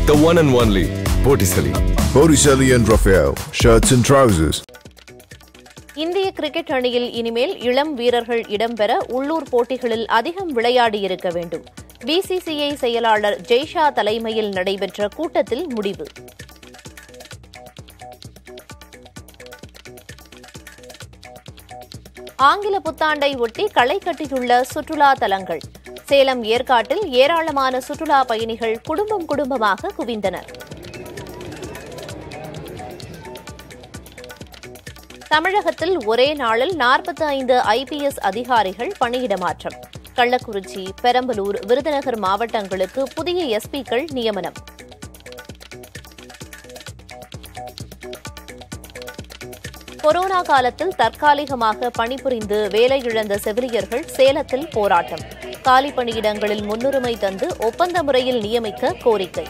The one and only Botticelli. Botticelli and Raphael, shirts and trousers. இந்திய cricket அணியில் இனிமேல் இளம் வீரர்கள் இடம்பெற உள்ளூர் போட்டிகளில் அதிகம் விளையாடியிருக்க வேண்டும் பிசிசிஐ செயலாளர் ஜெய்ஷா தலைமையில் நடைபெற்ற கூட்டத்தில் முடிவு ஆங்கில புத்தாண்டை ஒட்டி களை கட்டியுள்ள சுற்றுலா தலங்கள் சேலம் ஏற்காட்டில் ஏராளமான சுற்றுலா பயணிகள் குடும்பம் குடும்பமாக குவிந்தனர் தமிழகத்தில் ஒரே நாளில் நாற்பத்தி ஐந்து ஐபிஎஸ் அதிகாரிகள் பணியிட மாற்றம் கள்ளக்குறிச்சி பெரம்பலூர் விருதுநகர் மாவட்டங்களுக்கு புதிய எஸ்பிக்கள் நியமனம் கொரோனா காலத்தில் தற்காலிகமாக பணிபுரிந்து வேலை இழந்த செவிலியர்கள் சேலத்தில் போராட்டம் காலி பணியிடங்களில் முன்னுரிமை தந்து ஒப்பந்த முறையில் நியமிக்க கோரிக்கை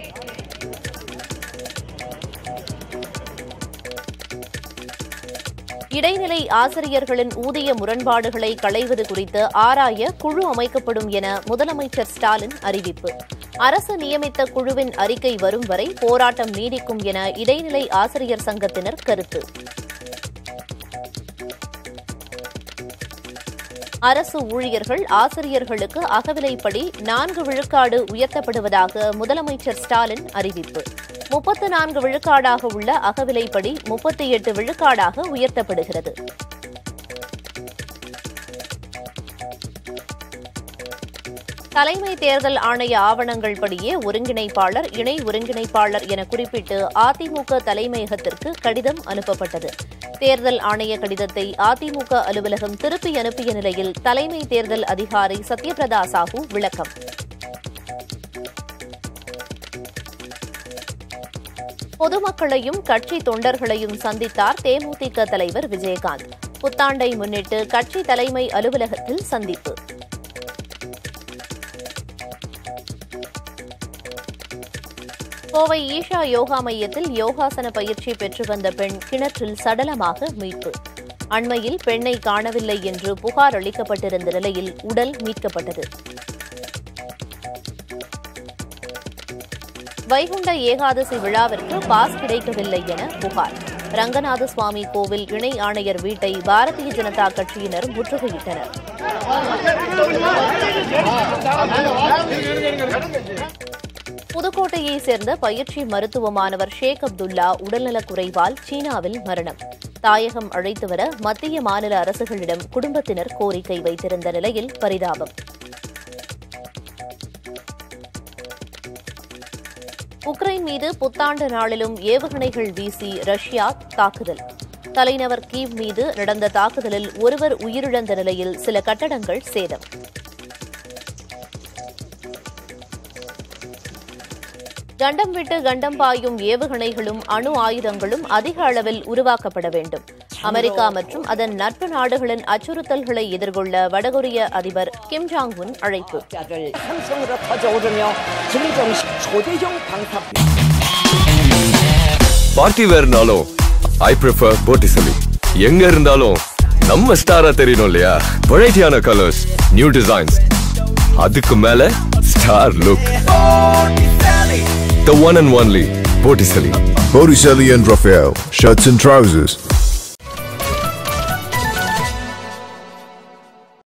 இடைநிலை ஆசிரியர்களின் ஊதிய முரண்பாடுகளை களைவது குறித்து ஆராய குழு அமைக்கப்படும் என முதலமைச்சர் ஸ்டாலின் அறிவிப்பு அரசு நியமித்த குழுவின் அறிக்கை வரும் வரை போராட்டம் நீடிக்கும் என இடைநிலை ஆசிரியர் சங்கத்தினர் கருத்து அரசு ஊழியர்கள் ஆசிரியர்களுக்கு அகவிலைப்படி நான்கு விழுக்காடு உயர்த்தப்படுவதாக முதலமைச்சர் ஸ்டாலின் அறிவிப்பு முப்பத்து நான்கு விழுக்காடாக உள்ள அகவிலைப்படி முப்பத்தி எட்டு விழுக்காடாக உயர்த்தப்படுகிறது தலைமை தேர்தல் ஆணைய ஆவணங்கள் படியே ஒருங்கிணைப்பாளர் இணை ஒருங்கிணைப்பாளர் என குறிப்பிட்டு அதிமுக தலைமையகத்திற்கு கடிதம் அனுப்பப்பட்டது தேர்தல் ஆணைய கடிதத்தை அதிமுக அலுவலகம் திருப்பி அனுப்பிய நிலையில் தலைமை தேர்தல் அதிகாரி சத்யபிரதா சாஹூ விளக்கம் பொதுமக்களையும் கட்சி தொண்டர்களையும் சந்தித்தார் தேமுதிக தலைவர் விஜயகாந்த் புத்தாண்டை முன்னிட்டு கட்சி தலைமை அலுவலகத்தில் சந்திப்பு கோவை ஈஷா யோகா மையத்தில் யோகாசன பயிற்சி பெற்று வந்த பெண் கிணற்றில் சடலமாக மீட்பு அண்மையில் பெண்ணை காணவில்லை என்று புகார் அளிக்கப்பட்டிருந்த நிலையில் உடல் மீட்கப்பட்டது வைகுண்ட ஏகாதசி விழாவிற்கு பாஸ் கிடைக்கவில்லை என புகார் ரங்கநாத சுவாமி கோவில் இணை ஆணையர் வீட்டை பாரதிய ஜனதா கட்சியினர் முற்றுகையிட்டனர் புதுக்கோட்டையை சேர்ந்த பயிற்சி மருத்துவ மாணவர் ஷேக் அப்துல்லா உடல்நலக் குறைவால் சீனாவில் மரணம் தாயகம் அழைத்து வர மத்திய மாநில அரசுகளிடம் குடும்பத்தினர் கோரிக்கை வைத்திருந்த நிலையில் பரிதாபம் உக்ரைன் மீது புத்தாண்டு நாளிலும் ஏவுகணைகள் வீசி ரஷ்யா தாக்குதல் தலைநகர் கீவ் மீது நடந்த தாக்குதலில் ஒருவர் உயிரிழந்த நிலையில் சில கட்டடங்கள் சேதம் கண்டம் விட்டு கண்டம் பாயும் ஏவுகணைகளும் அணு ஆயுதங்களும் அதிக அளவில் உருவாக்கப்பட வேண்டும் அமெரிக்கா மற்றும் அதன் நட்பு நாடுகளின் அச்சுறுத்தல்களை எதிர்கொள்ள வடகொரிய அதிபர் கிம் ஜாங் உன் அழைப்பு 자들 삼성으로 퍼져오르며 김정식 초대형 방탄 பார்ட்டி வேர்னாலும் ஐ ப்ரிஃபர் Botticelli. எங்க இருந்தாலும் நம்ம ஸ்டாரா தெரியணும் இல்லையா வெரைட்டியான கலர்ஸ் நியூ டிசைன்ஸ் அதுக்கு மேல star look The one and only Botticelli. Botticelli and Raphael, shirts and trousers.